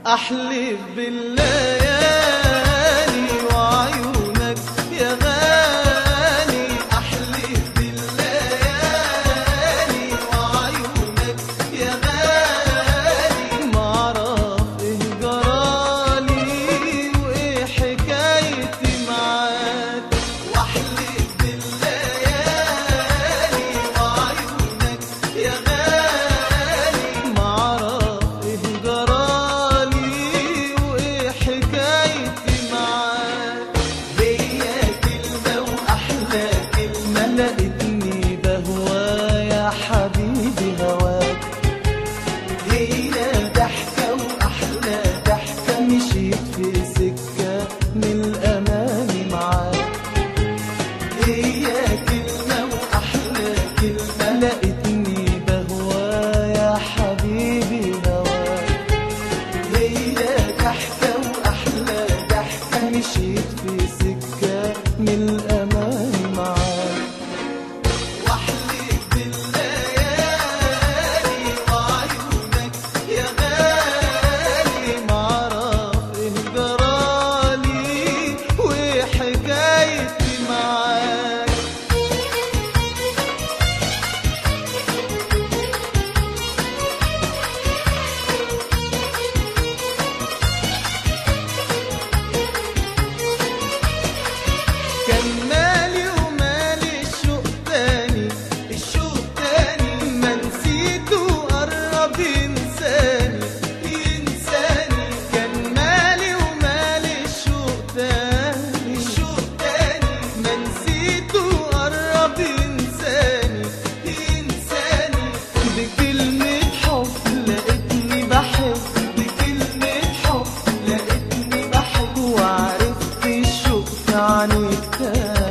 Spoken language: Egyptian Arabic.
أحلف بالليالي وعيونك يا غالي أحلف بالليالي وعيونك يا غالي معرف إيه جرالي وإيه حكايتي معاك وأحلف بالليالي وعيونك يا غالي معرف إيه جرالي وإيه حكايتي معاك هي كلمة وأحلى كلمة لقيتني بهوا يا حبيبي هواك هي ضحكة وأحلى ضحكة مشيت في سكة من الأمان معاك هي كلمة وأحلى كلمة لقيتني بهوا يا حبيبي هواك هي ضحكة وأحلى ضحكة مشيت في سكة من الأمان معاك واحلف بالليالي وعيونك يا غالي معرف إيه جرالي وإيه حكايتي معاك كان مالي ومالي الشوق تاني الشوق تاني ما نسيته قرب ينساني ينساني كان مالي ومالي الشوق تاني الشوق تاني ما نسيته قرب ينساني ينساني بكلمة حب لقيتني بحب بكلمة حب لقيتني بحب وعرفت الشوق في عينيك تاني